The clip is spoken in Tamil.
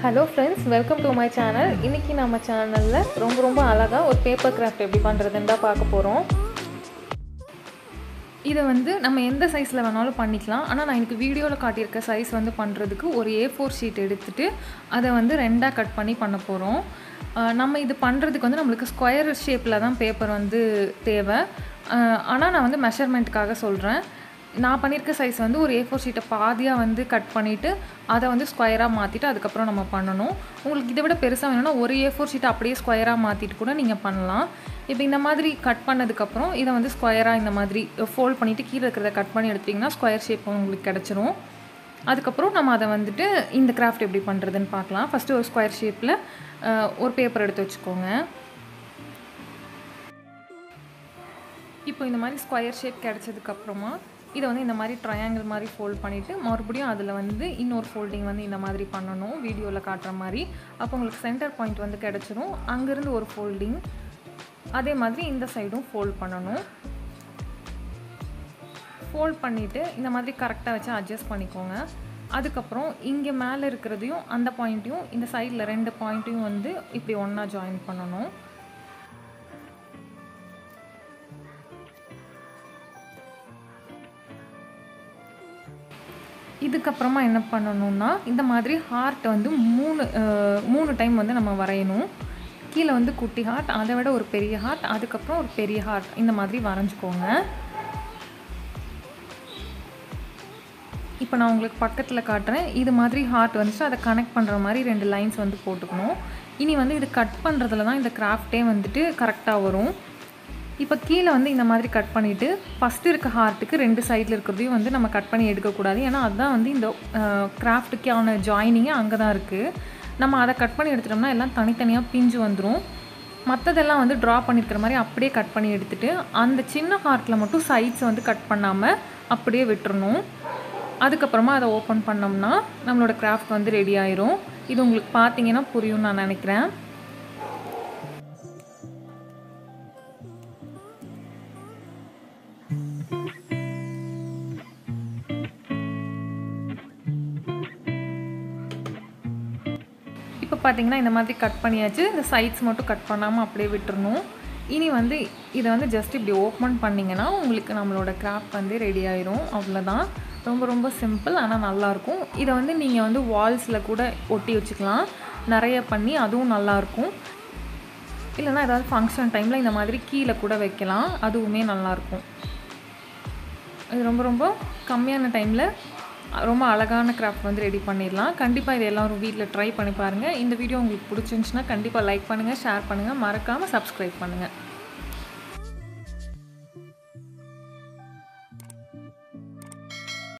hello friends welcome to my channel இன்றைக்கி நம்ம சேனலில் ரொம்ப ரொம்ப அழகாக ஒரு பேப்பர் கிராஃப்ட் எப்படி பண்ணுறதுன்னு தான் பார்க்க போகிறோம் இதை வந்து நம்ம எந்த சைஸில் வேணாலும் பண்ணிக்கலாம் ஆனால் நான் எனக்கு வீடியோவில் காட்டியிருக்க சைஸ் வந்து பண்ணுறதுக்கு ஒரு ஏ ஃபோர் ஷீட் எடுத்துகிட்டு அதை வந்து ரெண்டாக கட் பண்ணி பண்ண போகிறோம் நம்ம இது பண்ணுறதுக்கு வந்து நம்மளுக்கு ஸ்கொயர் ஷேப்பில் தான் பேப்பர் வந்து தேவை ஆனால் நான் வந்து மெஷர்மெண்ட்டுக்காக சொல்கிறேன் நான் பண்ணியிருக்க சைஸ் வந்து ஒரு ஏ ஃபோர் ஷீட்டை பாதியாக வந்து கட் பண்ணிவிட்டு அதை வந்து ஸ்கொயராக மாற்றிட்டு அதுக்கப்புறம் நம்ம பண்ணணும் உங்களுக்கு இதை விட பெருசாக வேணும்னா ஒரு ஏ ஃபோர் ஷீட்டை அப்படியே ஸ்கொயராக மாற்றிட்டு கூட நீங்கள் பண்ணலாம் இப்போ இந்த மாதிரி கட் பண்ணதுக்கப்புறம் இதை வந்து ஸ்கொயராக இந்த மாதிரி ஃபோல்ட் பண்ணிவிட்டு கீழே இருக்கிறத கட் பண்ணி எடுத்திங்கன்னா ஸ்கொயர் ஷேப் உங்களுக்கு கிடச்சிரும் அதுக்கப்புறம் நம்ம அதை வந்துட்டு இந்த கிராஃப்ட் எப்படி பண்ணுறதுன்னு பார்க்கலாம் ஃபஸ்ட்டு ஒரு ஸ்கொயர் ஷேப்பில் ஒரு பேப்பர் எடுத்து வச்சுக்கோங்க இப்போ இந்த மாதிரி ஸ்கொயர் ஷேப் கிடச்சதுக்கப்புறமா இதை வந்து இந்த மாதிரி ட்ரையாங்கிள் மாதிரி ஃபோல்ட் பண்ணிவிட்டு மறுபடியும் அதில் வந்து இன்னொரு ஃபோல்டிங் வந்து இந்த மாதிரி பண்ணணும் வீடியோவில் காட்டுற மாதிரி அப்போ உங்களுக்கு சென்டர் பாயிண்ட் வந்து கிடச்சிரும் அங்கேருந்து ஒரு ஃபோல்டிங் அதே மாதிரி இந்த சைடும் ஃபோல்ட் பண்ணணும் ஃபோல்ட் பண்ணிவிட்டு இந்த மாதிரி கரெக்டாக வச்சு அட்ஜஸ்ட் பண்ணிக்கோங்க அதுக்கப்புறம் இங்கே மேலே இருக்கிறதையும் அந்த பாயிண்ட்டையும் இந்த சைடில் ரெண்டு பாயிண்ட்டையும் வந்து இப்படி ஒன்றா ஜாயின் பண்ணணும் இதுக்கப்புறமா என்ன பண்ணணும்னா இந்த மாதிரி ஹார்ட் வந்து மூணு மூணு டைம் வந்து நம்ம வரையணும் கீழே வந்து குட்டி ஹார்ட் அதை விட ஒரு பெரிய ஹார்ட் அதுக்கப்புறம் ஒரு பெரிய ஹார்ட் இந்த மாதிரி வரைஞ்சிக்கோங்க இப்போ நான் உங்களுக்கு பக்கத்தில் காட்டுறேன் இது மாதிரி ஹார்ட் வந்துச்சு அதை கனெக்ட் பண்ணுற மாதிரி ரெண்டு லைன்ஸ் வந்து போட்டுக்கணும் இனி வந்து இது கட் பண்ணுறதுல தான் இந்த கிராஃப்டே வந்துட்டு கரெக்டாக வரும் இப்போ கீழே வந்து இந்த மாதிரி கட் பண்ணிவிட்டு ஃபஸ்ட்டு இருக்க ஹார்ட்டுக்கு ரெண்டு சைடில் இருக்கிறதையும் வந்து நம்ம கட் பண்ணி எடுக்கக்கூடாது ஏன்னா அதுதான் வந்து இந்த கிராஃப்ட்டுக்கான ஜாயினிங்கே அங்கே தான் இருக்குது நம்ம அதை கட் பண்ணி எடுத்துட்டோம்னா எல்லாம் தனித்தனியாக பிஞ்சு வந்துடும் மற்றதெல்லாம் வந்து ட்ரா பண்ணியிருக்கிற மாதிரி அப்படியே கட் பண்ணி எடுத்துகிட்டு அந்த சின்ன ஹார்ட்டில் மட்டும் சைட்ஸ் வந்து கட் பண்ணாமல் அப்படியே விட்டுறணும் அதுக்கப்புறமா அதை ஓப்பன் பண்ணோம்னா நம்மளோட கிராஃப்ட் வந்து ரெடி ஆயிரும் இது உங்களுக்கு பார்த்தீங்கன்னா புரியும்னு நான் நினைக்கிறேன் இப்போ பார்த்தீங்கன்னா இந்த மாதிரி கட் பண்ணியாச்சு இந்த சைட்ஸ் மட்டும் கட் பண்ணாமல் அப்படியே விட்டுறணும் இனி வந்து இதை வந்து ஜஸ்ட் இப்படி ஓப்பன் பண்ணிங்கன்னா உங்களுக்கு நம்மளோட கிராஃப்ட் வந்து ரெடி ஆயிரும் அவ்வளோதான் ரொம்ப ரொம்ப சிம்பிள் ஆனால் நல்லாயிருக்கும் இதை வந்து நீங்கள் வந்து வால்ஸில் கூட ஒட்டி வச்சுக்கலாம் நிறைய பண்ணி அதுவும் நல்லாயிருக்கும் இல்லைனா ஏதாவது ஃபங்க்ஷன் டைமில் இந்த மாதிரி கீழே கூட வைக்கலாம் அதுவுமே நல்லாயிருக்கும் இது ரொம்ப ரொம்ப கம்மியான டைமில் ரொம்ப அழகான கிராஃப்ட் வந்து ரெடி பண்ணிடலாம் கண்டிப்பாக இது எல்லோரும் வீட்டில் ட்ரை பண்ணி பாருங்கள் இந்த வீடியோ உங்களுக்கு பிடிச்சிருந்துச்சுன்னா கண்டிப்பாக லைக் பண்ணுங்கள் ஷேர் பண்ணுங்கள் மறக்காமல் சப்ஸ்கிரைப் பண்ணுங்கள்